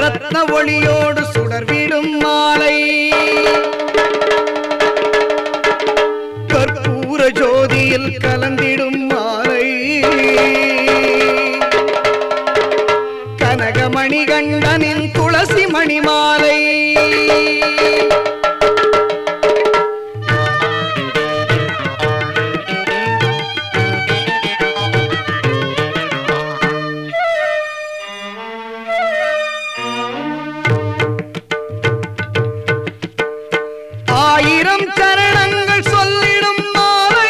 நவரத்ன ஒளியோடு சுடர்விடும் மாலை கற்பூர ஜோதியில் கலந்திடும் மாலை கனகமணி கண்டனின் துளசி மணி மாலை ஆயிரம் சரணங்கள் சொல்லிடும் மாலை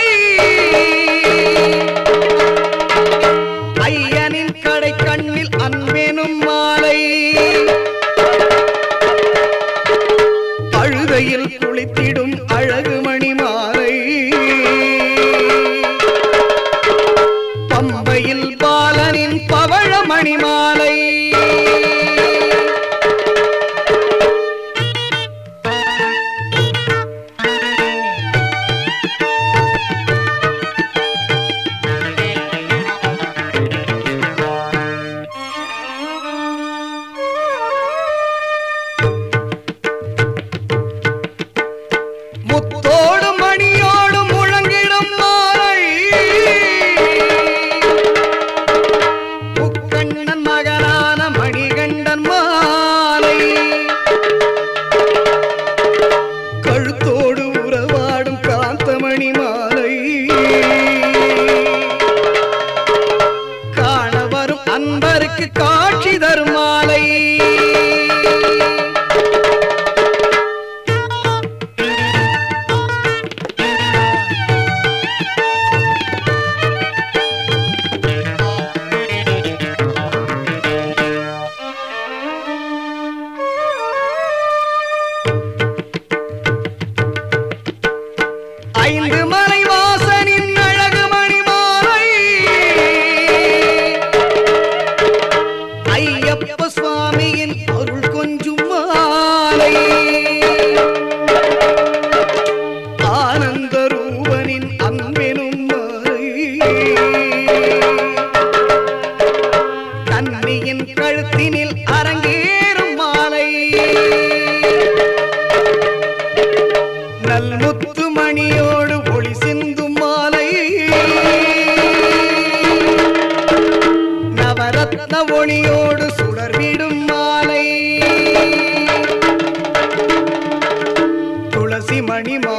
ஐயனின் கடை கண்ணில் அன்பெனும் மாலை அழுதையில் குளித்திடும் அழகு மணி மாலை பம்பையில் பாலனின் பவழ மணி மாலை முத்தோடு மணியோடு முழங்கிடும் மாலை முக்கண்ணன் மகனான மணிகண்டன் மாலை கழுத்தோடு உறவாடும் காந்தமணி மாலை காண வரும் அன்பருக்கு காட்சி தரும் மாலை ஐந்து மலை வாசனின் அழகு மணி மாலை ஐயப்ப சுவாமியின் அருள் கொஞ்சும் மாலை ஆனந்த ரூபனின் அன்பெனும் மாலை கன்னியின் கழுத்தினில் அரங்கேறும் மாலை நல்முத்து மணியோடு ஒளி சிந்தும் மாலை நவரத்ன ஒளியோடு சுடர்விடும் மாலை துளசி மணி மாலை